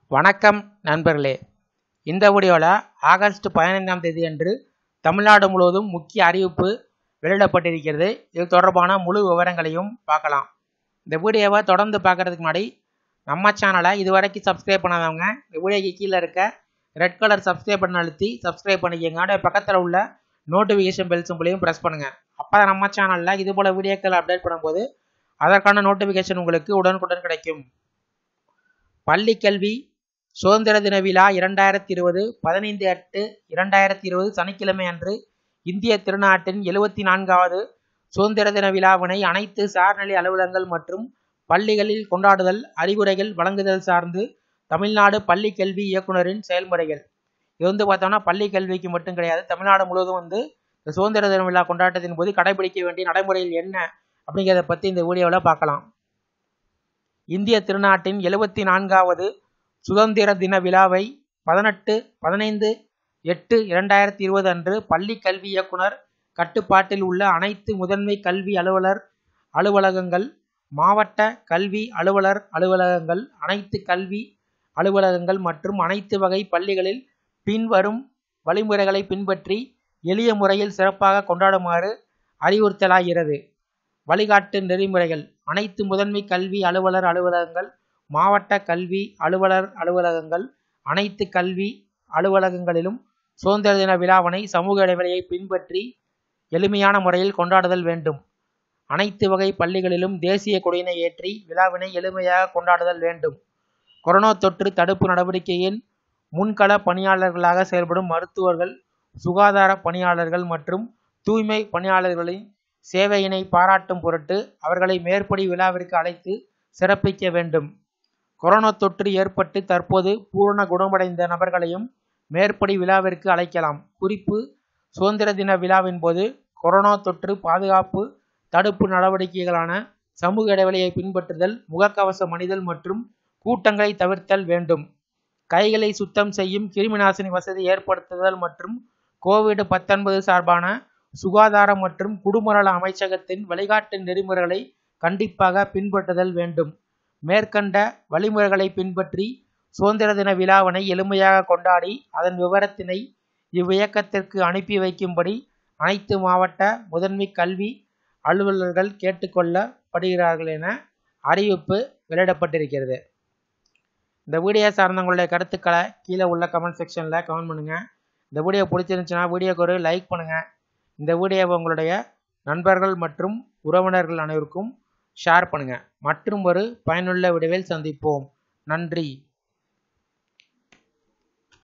வணக்கம் நண்பர்களே இந்த வீடியோவில் ஆகஸ்ட் பதினைந்தாம் தேதி அன்று தமிழ்நாடு முழுவதும் முக்கிய அறிவிப்பு வெளியிடப்பட்டிருக்கிறது இது தொடர்பான முழு விவரங்களையும் பார்க்கலாம் இந்த வீடியோவை தொடர்ந்து பார்க்கறதுக்கு முன்னாடி நம்ம சேனலை இதுவரைக்கும் சப்ஸ்கிரைப் பண்ணாதவங்க இந்த வீடியோக்கு கீழே இருக்க ரெட் கலர் சப்ஸ்கிரைப் பண்ண அழுத்தி சப்ஸ்கிரைப் பண்ணிக்கோங்க அப்படியே பக்கத்தில் உள்ள நோட்டிஃபிகேஷன் பெல் சிம்பிளையும் ப்ரெஸ் பண்ணுங்கள் அப்போ நம்ம சேனலில் இது போல் வீடியோக்கள் அப்டேட் பண்ணும்போது அதற்கான நோட்டிஃபிகேஷன் உங்களுக்கு உடனுக்குடன் கிடைக்கும் பள்ளி கல்வி சுதந்திர தின விழா இரண்டாயிரத்தி இருபது பதினைந்து எட்டு இரண்டாயிரத்தி இருபது சனிக்கிழமை அன்று இந்திய திருநாட்டின் எழுபத்தி நான்காவது சுதந்திர தின விழாவினை அனைத்து சார்நிலை அலுவலகங்கள் மற்றும் பள்ளிகளில் கொண்டாடுதல் அறிவுரைகள் வழங்குதல் சார்ந்து தமிழ்நாடு பள்ளி கல்வி இயக்குனரின் செயல்முறைகள் இது வந்து பார்த்தோம்னா பள்ளி கல்விக்கு மட்டும் கிடையாது தமிழ்நாடு முழுவதும் வந்து இந்த சுதந்திர தின விழா கொண்டாட்டத்தின் போது கடைபிடிக்க வேண்டிய நடைமுறைகள் என்ன அப்படிங்கிறத பற்றி இந்த வீடியோவில் பார்க்கலாம் இந்திய திருநாட்டின் எழுபத்தி நான்காவது சுதந்திர தின விழாவை பதினெட்டு பதினைந்து எட்டு இரண்டாயிரத்தி இருபது அன்று பள்ளி கல்வி இயக்குனர் கட்டுப்பாட்டில் உள்ள அனைத்து முதன்மை கல்வி அலுவலர் அலுவலகங்கள் மாவட்ட கல்வி அலுவலர் அலுவலகங்கள் அனைத்து கல்வி அலுவலகங்கள் மற்றும் அனைத்து வகை பள்ளிகளில் பின்வரும் வழிமுறைகளை பின்பற்றி எளிய முறையில் சிறப்பாக கொண்டாடுமாறு அறிவுறுத்தலாகிறது வழிகாட்டு நெறிமுறைகள் அனைத்து முதன்மை கல்வி அலுவலர் அலுவலகங்கள் மாவட்ட கல்வி அலுவலர் அலுவலகங்கள் அனைத்து கல்வி அலுவலகங்களிலும் சுதந்திர தின விழாவினை சமூக இடைவெளியை பின்பற்றி எளிமையான முறையில் கொண்டாடுதல் வேண்டும் அனைத்து வகை பள்ளிகளிலும் தேசிய கொடியினை ஏற்றி விழாவினை எளிமையாக கொண்டாடுதல் வேண்டும் கொரோனா தொற்று தடுப்பு நடவடிக்கையின் முன்கள பணியாளர்களாக செயல்படும் மருத்துவர்கள் சுகாதார பணியாளர்கள் மற்றும் தூய்மை பணியாளர்களின் சேவையினை பாராட்டும் பொருட்டு அவர்களை மேற்படி விழாவிற்கு அழைத்து சிறப்பிக்க வேண்டும் கொரோனா தொற்று ஏற்பட்டு தற்போது பூரண குணமடைந்த நபர்களையும் மேற்படி விழாவிற்கு அழைக்கலாம் குறிப்பு சுதந்திர தின விழாவின் போது கொரோனா தொற்று பாதுகாப்பு தடுப்பு நடவடிக்கைகளான சமூக இடைவெளியை பின்பற்றுதல் முகக்கவசம் அணிதல் மற்றும் கூட்டங்களை தவிர்த்தல் வேண்டும் கைகளை சுத்தம் செய்யும் கிருமிநாசினி வசதி ஏற்படுத்துதல் மற்றும் கோவிட் பத்தொன்பது சார்பான சுகாதாரம் மற்றும் குடும்பநல அமைச்சகத்தின் வழிகாட்டு நெறிமுறைகளை கண்டிப்பாக பின்பற்றுதல் வேண்டும் மேற்கண்ட வழிமுறைகளை பின்பற்றி சுதந்திர தின விழாவினை எளிமையாக கொண்டாடி அதன் விவரத்தினை இவ்வியக்கத்திற்கு அனுப்பி வைக்கும்படி அனைத்து மாவட்ட முதன்மை கல்வி அலுவலர்கள் கேட்டுக்கொள்ளப்படுகிறார்கள் என அறிவிப்பு வெளியிடப்பட்டிருக்கிறது இந்த வீடியோ சார்ந்தவங்களுடைய கருத்துக்களை கீழே உள்ள கமெண்ட் செக்ஷனில் கமெண்ட் பண்ணுங்கள் இந்த வீடியோ பிடிச்சிருந்துச்சுன்னா வீடியோக்கு ஒரு லைக் பண்ணுங்கள் இந்த வீடியோவை உங்களுடைய நண்பர்கள் மற்றும் உறவினர்கள் அனைவருக்கும் ஷேர் பண்ணுங்கள் மற்றும் ஒரு பயனுள்ள விடைவில் சந்திப்போம் நன்றி